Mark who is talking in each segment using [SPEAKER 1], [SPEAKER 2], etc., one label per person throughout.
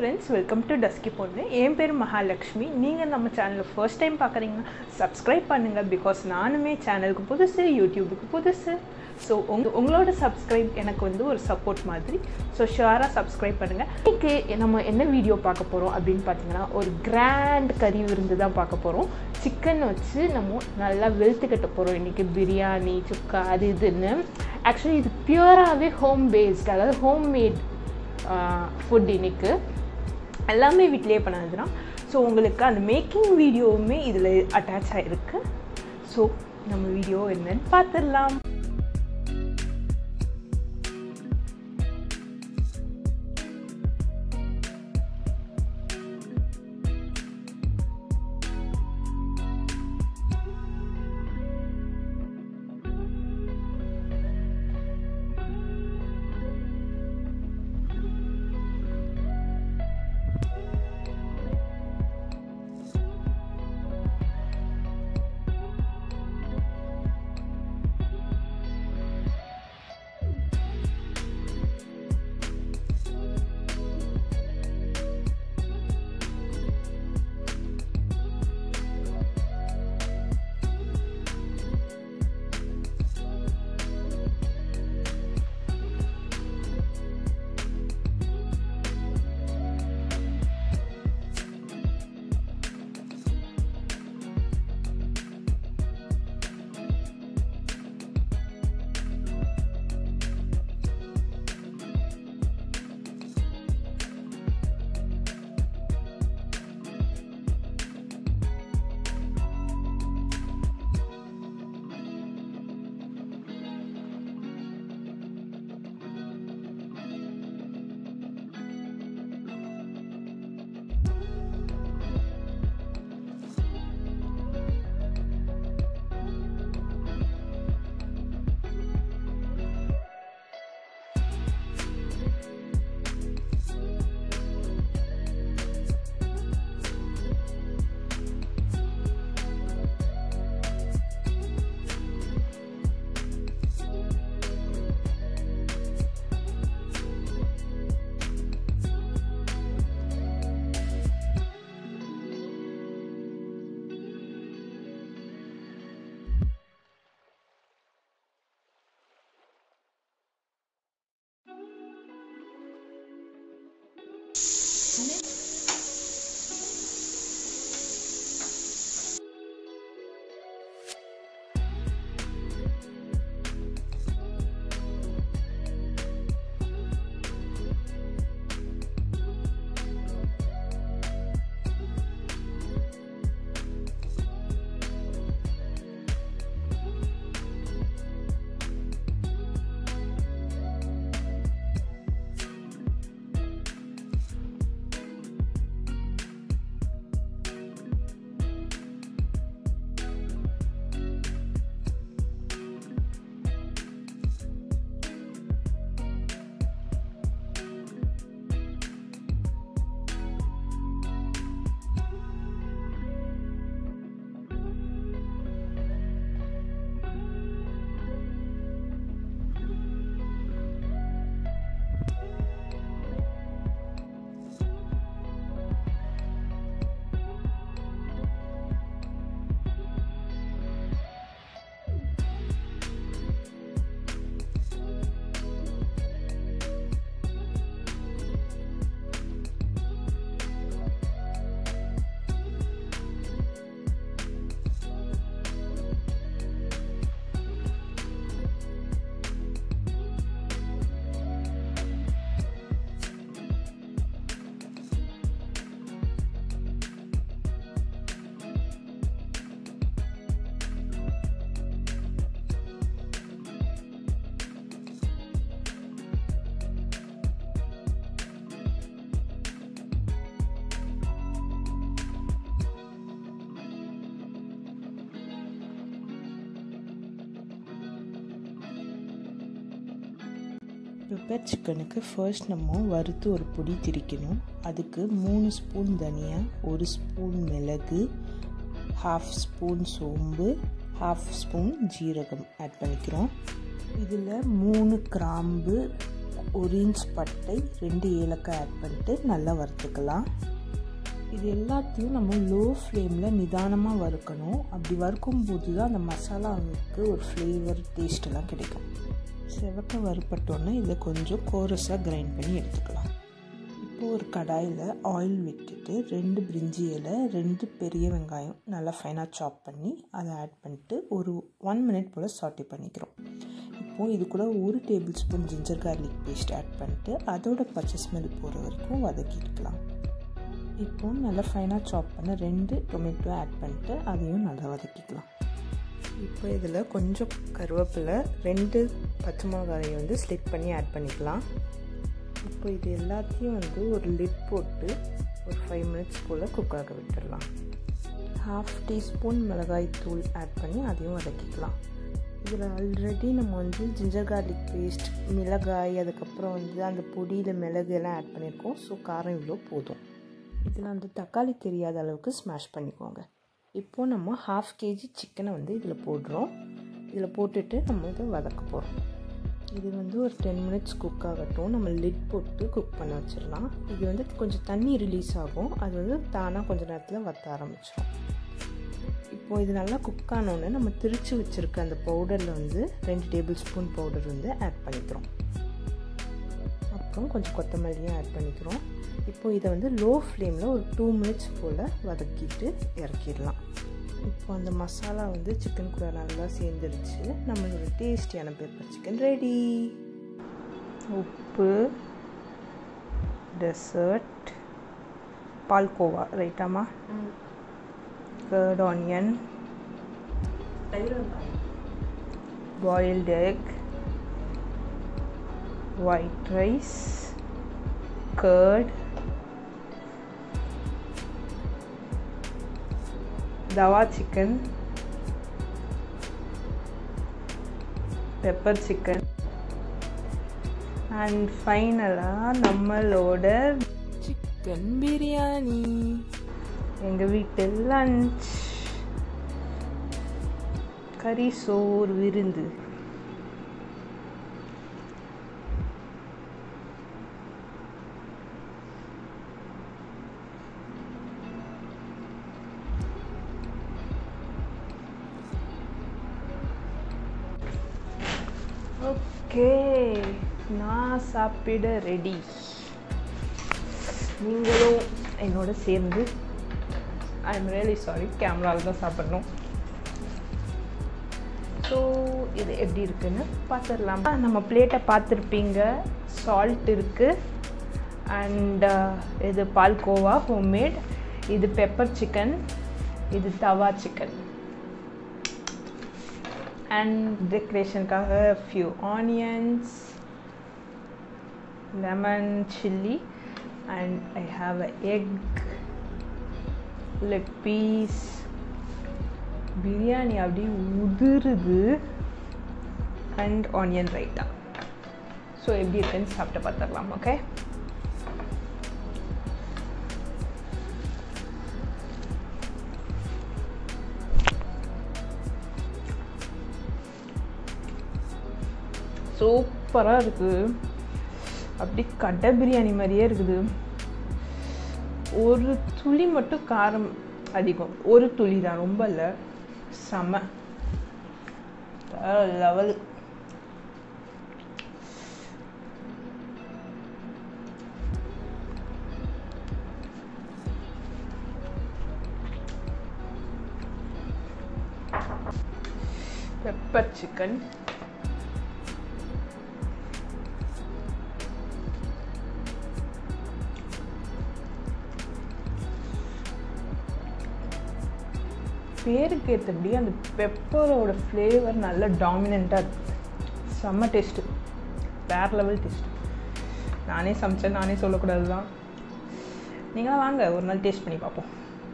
[SPEAKER 1] friends welcome to dusky பொண்ணு என் பேர் மகாலட்சுமி நீங்கள் நம்ம சேனலை ஃபர்ஸ்ட் டைம் பார்க்குறீங்கன்னா சப்ஸ்கிரைப் பண்ணுங்கள் பிகாஸ் நானுமே சேனலுக்கு புதுசு யூடியூபுக்கு புதுசு ஸோ உங்க உங்களோட சப்ஸ்கிரைப் எனக்கு வந்து ஒரு சப்போர்ட் மாதிரி ஸோ ஷுவராக சப்ஸ்கிரைப் பண்ணுங்கள் இன்றைக்கி நம்ம என்ன வீடியோ பார்க்க போகிறோம் அப்படின்னு பார்த்தீங்கன்னா ஒரு கிராண்ட் கறி விருந்து தான் பார்க்க போகிறோம் சிக்கன் வச்சு நம்ம நல்லா வெளுத்துக்கட்ட போகிறோம் இன்றைக்கி பிரியாணி சுக்கா அது இதுன்னு ஆக்சுவலி இது பியூராகவே ஹோம் பேஸ்ட் அதாவது ஹோம் மேட் ஃபுட் இன்னைக்கு எல்லாமே வீட்டிலே பண்ணது தான் ஸோ உங்களுக்கு அந்த மேக்கிங் வீடியோவுமே இதில் அட்டாச் ஆகிருக்கு ஸோ நம்ம வீடியோ என்னன்னு பார்த்துடலாம்
[SPEAKER 2] பெப்பர் சிக்கனுக்கு ஃபர்ஸ்ட் நம்ம வறுத்து ஒரு பொடி திரிக்கணும் அதுக்கு மூணு ஸ்பூன் தனியா ஒரு ஸ்பூன் மிளகு ஹாஃப் ஸ்பூன் சோம்பு ஹாஃப் ஸ்பூன் ஜீரகம் ஆட் பண்ணிக்கிறோம் இதில் மூணு கிராம்பு ஒரு இன்ச் பட்டை ரெண்டு ஏலக்காய் ஆட் பண்ணிட்டு நல்லா வறுத்துக்கலாம் இது எல்லாத்தையும் நம்ம லோ ஃப்ளேமில் நிதானமாக வறுக்கணும் அப்படி வறுக்கும் போது தான் அந்த மசாலாவுக்கு ஒரு ஃப்ளேவர் டேஸ்ட்டெல்லாம் கிடைக்கும் செவக்க வறுப்பட்டோன்னே இதை கொஞ்சம் கோரஸாக கிரைண்ட் பண்ணி எடுத்துக்கலாம் இப்போ ஒரு கடாயில் ஆயில் விட்டுட்டு ரெண்டு பிரிஞ்சி இலை ரெண்டு பெரிய வெங்காயம் நல்லா ஃபைனாக சாப் பண்ணி அதை ஆட் பண்ணிட்டு ஒரு ஒன் மினிட் போல் சாட்டே பண்ணிக்கிறோம் இப்போது இது கூட ஒரு table spoon ginger garlic paste add பண்ணிட்டு அதோட பச்சை ஸ்மெல் போகிற வரைக்கும் வதக்கிட்டுக்கலாம் இப்போ நல்லா ஃபைனாக சாப் பண்ண ரெண்டு டொமேட்டோ ஆட் பண்ணிட்டு அதையும் நல்லா வதக்கிக்கலாம் இப்போ இதில் கொஞ்சம் கருவேப்பிலை ரெண்டு பச்சை மிளகாயை வந்து ஸ்லிட் பண்ணி ஆட் பண்ணிக்கலாம் இப்போ இது எல்லாத்தையும் வந்து ஒரு லிட் போட்டு ஒரு ஃபைவ் மினிட்ஸ் போல் குக் ஆக விட்டுடலாம் ஹாஃப் டீஸ்பூன் மிளகாய் தூள் ஆட் பண்ணி அதையும் வதக்கிக்கலாம் இதில் ஆல்ரெடி நம்ம வந்து ஜிஞ்சர் கார்லிக் பேஸ்ட் மிளகாய் அதுக்கப்புறம் வந்து அந்த பொடியில் மிளகு எல்லாம் ஆட் பண்ணியிருக்கோம் ஸோ காரம் இவ்வளோ போதும் இதில் அந்த தக்காளி தெரியாத அளவுக்கு ஸ்மாஷ் பண்ணிக்கோங்க இப்போது நம்ம ஹாஃப் கேஜி சிக்கனை வந்து இதில் போடுறோம் இதில் போட்டுட்டு நம்ம இதை வதக்க போகிறோம் இது வந்து ஒரு டென் மினிட்ஸ் குக் ஆகட்டும் நம்ம லிட் போட்டு குக் பண்ண வச்சிடலாம் இது வந்து கொஞ்சம் தண்ணி ரிலீஸ் ஆகும் அது வந்து தானாக கொஞ்சம் நேரத்தில் வத்த ஆரம்பிச்சிடும் இப்போது இது நல்லா குக் ஆனோடனே நம்ம திரிச்சு வச்சுருக்க அந்த பவுடரில் வந்து ரெண்டு டேபிள் ஸ்பூன் பவுடர் வந்து ஆட் பண்ணிக்கிறோம் அப்புறம் கொஞ்சம் கொத்தமல்லியும் ஆட் பண்ணிக்கிறோம் இப்போது இதை வந்து லோ ஃப்ளேமில் ஒரு டூ மினிட்ஸ் போல் வதக்கிட்டு இறக்கிடலாம் இப்போ அந்த மசாலா வந்து சிக்கன் கூட நல்லா சேர்ந்துருச்சு நம்மளோட டேஸ்டியான பெப்பர் சிக்கன் ரெடி
[SPEAKER 1] உப்பு டெசர்ட் பால்கோவா ரைட்டாமா curd onion boiled egg white rice curd tawa chicken pepper chicken and ஃபைனலாக நம்மளோட
[SPEAKER 2] சிக்கன் பிரியாணி
[SPEAKER 1] எங்கள் வீட்டு லஞ்ச் கறி சோறு விருந்து ஓகே நான் சாப்பிட ரெடி நீங்களும் என்னோட சேர்ந்து ஐ எம் ரியலி சாரி கேமராவில் தான் சாப்பிட்ணும் ஸோ இது எப்படி இருக்குன்னு பார்த்துடலாம் நம்ம பிளேட்டை பார்த்துருப்பீங்க சால்ட் இருக்குது அண்ட் இது பால்கோவா ஹோம்மேட் இது பெப்பர் சிக்கன் இது தவா சிக்கன் அண்ட் டெக்கரேஷனுக்காக few onions lemon chilli and I have a egg leg piece biryani அப்படி உதிருது அண்ட் ஆனியன் ரைட்டா ஸோ எப்படி இருக்குன்னு சாப்பிட்டு பார்த்துடலாம் ஓகே சூப்பராக இருக்குது அப்படி கடை பிரியாணி மாதிரியே இருக்குது ஒரு துளி மட்டும் காரம் அதிகம் ஒரு துளி தான் ரொம்ப இல்லை செம லெவல் பெப்பர் சிக்கன் பேருக்கு ஏற்றபடி அந்த பெப்பரோட ஃப்ளேவர் நல்ல டாமினண்ட்டாக இருக்குது செம்ம டேஸ்ட்டு வேறு லெவல் டேஸ்ட் நானே சமைச்சேன் நானே சொல்லக்கூடாது தான் நீங்களாம் வாங்க ஒரு நாள் டேஸ்ட் பண்ணி பார்ப்போம்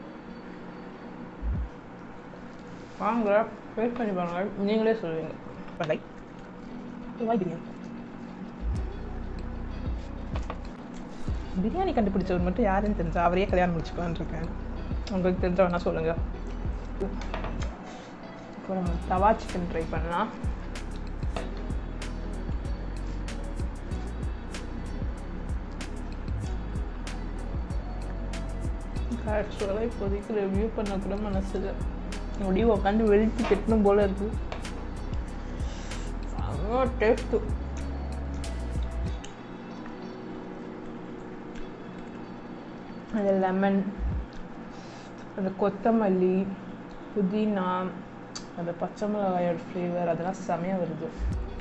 [SPEAKER 1] வாங்க டேஸ்ட் பண்ணி பாருங்க நீங்களே சொல்லுவீங்க பை வாய் பிரியாணி பிரியாணி கண்டுபிடிச்சவர் மட்டும் யாருன்னு தெரிஞ்சா அவரையே கல்யாணம் முடிச்சுக்கலான்னு இருக்கேன் உங்களுக்கு தெரிஞ்சவனா சொல்லுங்கள் இப்போ நம்ம தவா சிக்கன் ட்ரை பண்ணலாம் ஆக்சுவலாக இப்போதைக்கு ரிவ்யூ பண்ண கூட மனசு இல்லை முடிவு உட்காந்து வெளுத்து கெட்டணும் போல இருக்கு அவ்வளோ டேஸ்ட்டு அந்த லெமன் அந்த கொத்தமல்லி புதினா அந்த பச்சை மிளகாயோட ஃப்ளேவர் அதெல்லாம் செமையாக வருது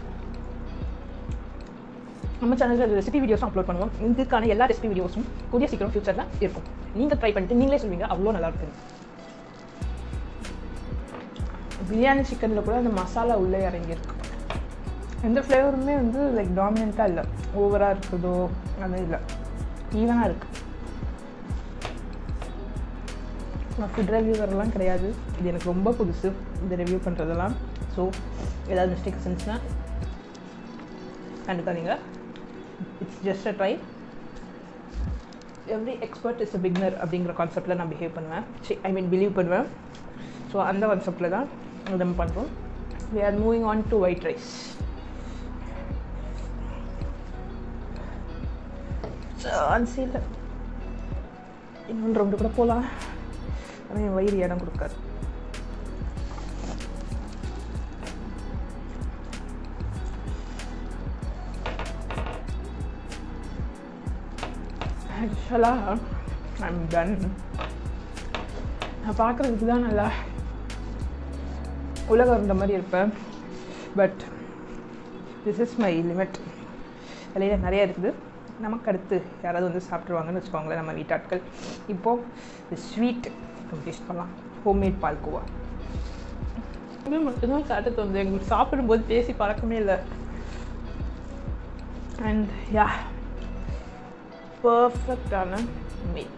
[SPEAKER 1] நம்ம சேனலில் ரெசிபி வீடியோஸும் அப்லோட் பண்ணுவோம் இதுக்கான எல்லா ரெசிபி வீடியோஸும் கூடிய சீக்கிரம் ஃபியூச்சரில் இருக்கும் நீங்கள் ட்ரை பண்ணிட்டு நீங்களே சொல்வீங்க அவ்வளோ நல்லா இருக்குது பிரியாணி சிக்கனில் கூட அந்த மசாலா உள்ளே இறங்கியிருக்கு எந்த ஃப்ளேவருமே வந்து லைக் டாமினண்ட்டாக இல்லை ஓவராக இருக்குதோ அந்த இல்லை ஈவனாக இருக்குது நான் ஃபுட் ரிவ்யூவரெல்லாம் கிடையாது இது எனக்கு ரொம்ப புதுசு இந்த ரிவ்யூ பண்ணுறதெல்லாம் ஸோ ஏதாவது மிஸ்டேக்ஸ் இருந்துச்சுன்னா கண்டுக்காதீங்க it's just a try every expert is a beginner அப்படிங்கிற கான்செப்டில் நான் பிஹேவ் பண்ணுவேன் ஐ மீன் பிலீவ் பண்ணுவேன் ஸோ அந்த கான்செப்டில் தான் நம்ம பண்ணுறோம் we are moving on to white rice சான்ஸில் இன்னொன்று ரெண்டு கூட போகலாம் ஆனால் என் வயிறு இடம் கொடுக்காது ஆக்சுவலாக ஐம் டன் நான் பார்க்குறதுக்கு தான் நல்லா உலகம் இருந்த மாதிரி இருப்பேன் but this is my limit வெளியில் நிறைய இருக்குது நமக்கு அடுத்து யாராவது வந்து சாப்பிட்ருவாங்கன்னு வச்சுக்கோங்களேன் நம்ம வீட்டாட்கள் இப்போது ஸ்வீட் டேஸ்ட் பண்ணலாம் ஹோம்மேட் பால்கோவா இது மட்டும்தான் காட்ட தோணுது எங்களுக்கு சாப்பிடும்போது பேசி பழக்கமே இல்லை அண்ட் யா பர்ஃபெக்டான மீல்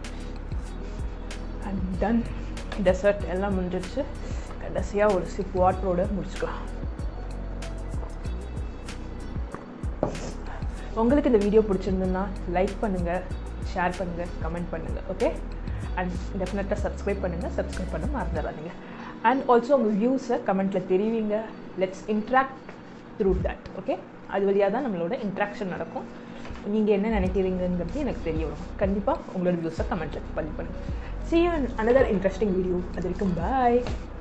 [SPEAKER 1] அண்ட் டன் டெசர்ட் எல்லாம் முடிஞ்சிருச்சு கடைசியாக ஒரு சிப் வாட்டரோட முடிச்சுக்கலாம் உங்களுக்கு இந்த வீடியோ பிடிச்சிருந்துன்னா லைக் பண்ணுங்கள் ஷேர் பண்ணுங்கள் கமெண்ட் பண்ணுங்கள் ஓகே அண்ட் டெஃபினட்டாக சப்ஸ்கிரைப் பண்ணுங்கள் சப்ஸ்கிரைப் பண்ண மறந்துடாதீங்க அண்ட் ஆல்சோ உங்கள் வியூஸை கமெண்ட்டில் தெரிவிங்க let's interact through that okay அது வழியாக தான் நம்மளோட இன்ட்ராக்ஷன் நடக்கும் நீங்கள் என்ன நினைக்கிறீங்கிறது எனக்கு தெரிய வரும் கண்டிப்பாக உங்களோட வியூஸை கமெண்ட்டில் பதிவு பண்ணுங்கள் see you another interesting video அது வரைக்கும் பாய்